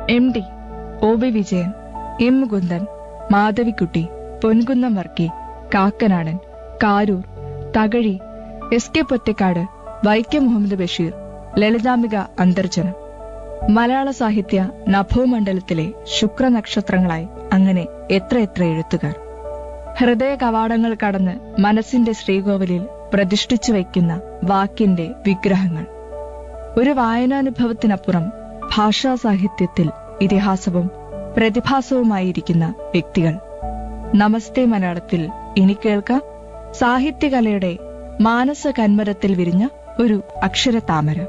M D O V Vijayan M Mukundan Madhavikutty Ponkunnam Varkey Kakkanadan Karoor Thakazhi S K Pottekkatt Vaikom Muhammad Basheer Lalithambika Antharjanam Malayala സാഹിത്യ നഭോമണ്ഡലത്തിലെ ശുക്രനക്ഷത്രങ്ങളായി അങ്ങനെ എത്രയെത്ര എഴുത്തുകാർ ഹൃദയ കവാടങ്ങൾ കടന്ന് മനസ്സിന്റെ ശ്രീകോവിലിൽ പ്രതിഷ്ഠിച്ചു വയ്ക്കുന്ന വാക്കിന്റെ വിഗ്രഹങ്ങൾ ഒരു വായനാനുഭവത്തിനപ്പുറം ഭാഷാ സാഹിത്യത്തിൽ ഇതിഹാസവും പ്രതിഭാസവുമായിരിക്കുന്ന വ്യക്തികൾ നമസ്തേ മലയാളത്തിൽ ഇനി കേൾക്കാം സാഹിത്യകലയുടെ മാനസ കന്മരത്തിൽ വിരിഞ്ഞ ഒരു അക്ഷരതാമര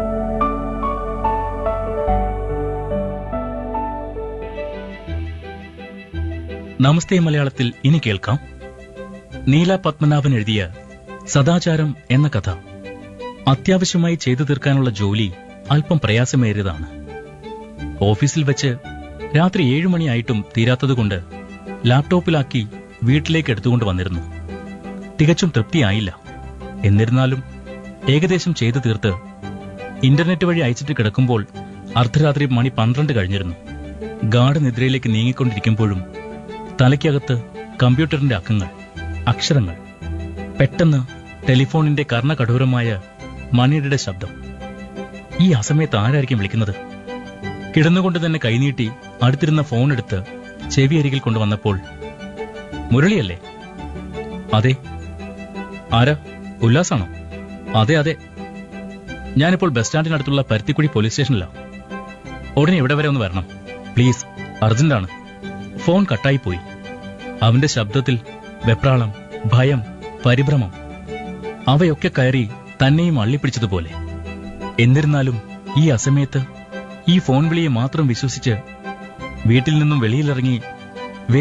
നമസ്തേ മലയാളത്തിൽ ഇനി കേൾക്കാം നീല പത്മനാഭൻ എഴുതിയ സദാചാരം എന്ന കഥ അത്യാവശ്യമായി ചെയ്തു തീർക്കാനുള്ള ജോലി അല്പം പ്രയാസമേറിയതാണ് ഓഫീസിൽ വെച്ച് രാത്രി ഏഴു മണിയായിട്ടും തീരാത്തതുകൊണ്ട് ലാപ്ടോപ്പിലാക്കി വീട്ടിലേക്ക് എടുത്തുകൊണ്ട് വന്നിരുന്നു തികച്ചും തൃപ്തിയായില്ല എന്നിരുന്നാലും ഏകദേശം ചെയ്തു തീർത്ത് ഇന്റർനെറ്റ് വഴി അയച്ചിട്ട് കിടക്കുമ്പോൾ അർദ്ധരാത്രി മണി പന്ത്രണ്ട് കഴിഞ്ഞിരുന്നു ഗാഠനിദ്രയിലേക്ക് നീങ്ങിക്കൊണ്ടിരിക്കുമ്പോഴും തലയ്ക്കകത്ത് കമ്പ്യൂട്ടറിന്റെ അക്കങ്ങൾ അക്ഷരങ്ങൾ പെട്ടെന്ന് ടെലിഫോണിന്റെ കർണകഠോരമായ മണിയുടെ ശബ്ദം ഈ അസമയത്ത് ആരായിരിക്കും വിളിക്കുന്നത് കിടന്നുകൊണ്ട് തന്നെ കൈനീട്ടി അടുത്തിരുന്ന ഫോൺ എടുത്ത് ചെവിയരികിൽ കൊണ്ടുവന്നപ്പോൾ മുരളിയല്ലേ അതെ ആരാ ഉല്ലാസാണോ അതെ അതെ ഞാനിപ്പോൾ ബസ് സ്റ്റാൻഡിനടുത്തുള്ള പരുത്തിക്കുഴി പോലീസ് സ്റ്റേഷനിലാണ് ഉടനെ ഇവിടെ വരെ ഒന്ന് വരണം പ്ലീസ് അർജന്റാണ് ഫോൺ കട്ടായി പോയി അവന്റെ ശബ്ദത്തിൽ വെപ്രാളം ഭയം പരിഭ്രമം അവയൊക്കെ കയറി തന്നെയും അള്ളിപ്പിടിച്ചതുപോലെ എന്നിരുന്നാലും ഈ അസമയത്ത് ഈ ഫോൺ വിളിയെ മാത്രം വിശ്വസിച്ച് വീട്ടിൽ നിന്നും വെളിയിലിറങ്ങി